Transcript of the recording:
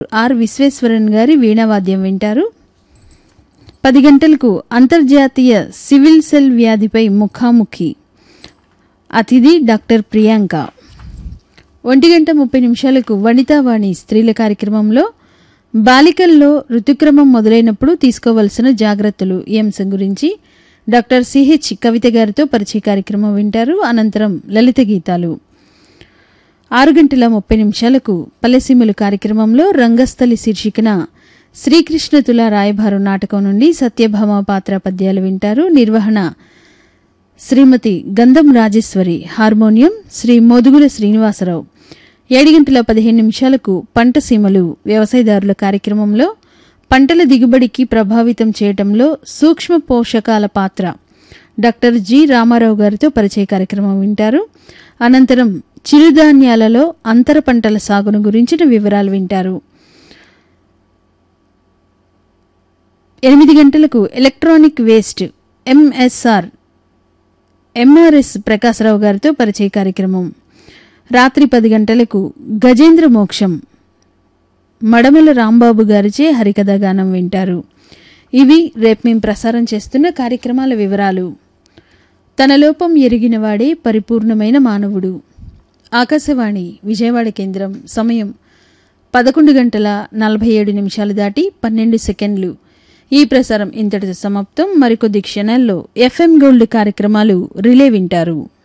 are Visweswaran గారి వీణావాద్యం వింటారు పది గంటలకు అంతర్జాతీయ సివిల్ సెల్ వ్యాధిపై ముఖాముఖి అతిథి డాక్టర్ ప్రియాంక ఒంటి గంట ముప్పై నిమిషాలకు వనితావాణి స్త్రీల కార్యక్రమంలో బాలికల్లో ఋతుక్రమం మొదలైనప్పుడు తీసుకోవలసిన జాగ్రత్తలు ఈ అంశం గురించి డాక్టర్ సిహెచ్ కవిత గారితో పరిచయ కార్యక్రమం వింటారు అనంతరం లలిత గీతాలు ఆరు గంటల ముప్పై నిమిషాలకు పల్లెసీమలు కార్యక్రమంలో రంగస్థలి శీర్షికన శ్రీకృష్ణ తుల రాయభారు నాటకం నుండి సత్యభామ పాత్ర పద్యాలు వింటారు నిర్వహణ శ్రీమతి గంధం రాజేశ్వరి హార్మోనియం శ్రీ మోదుగుల శ్రీనివాసరావు ఏడు గంటల పదిహేను నిమిషాలకు పంట సీమలు వ్యవసాయదారుల కార్యక్రమంలో పంటల దిగుబడికి ప్రభావితం చేయటంలో సూక్ష్మ పోషకాల పాత్ర డాక్టర్ జి రామారావు గారితో పరిచయ కార్యక్రమం వింటారు అనంతరం చిరుధాన్యాలలో అంతర పంటల సాగును గురించిన వివరాలు వింటారు ఎనిమిది గంటలకు electronic waste MSR MRS Prakasarao గారితో పరిచయ కార్యక్రమం రాత్రి పది గంటలకు గజేంద్ర మోక్షం మడమల రాంబాబు గారిచే హరికథ గానం వింటారు ఇవి రేపు మేము ప్రసారం చేస్తున్న కార్యక్రమాల వివరాలు తన లోపం ఎరిగినవాడే పరిపూర్ణమైన మానవుడు ఆకాశవాణి విజయవాడ కేంద్రం సమయం పదకొండు గంటల నలభై ఏడు నిమిషాలు దాటి పన్నెండు సెకండ్లు ఈ ప్రసారం ఇంతటితో సమాప్తం మరికొద్ది క్షణాల్లో ఎఫ్ఎం గోల్డ్ కార్యక్రమాలు రిలే వింటారు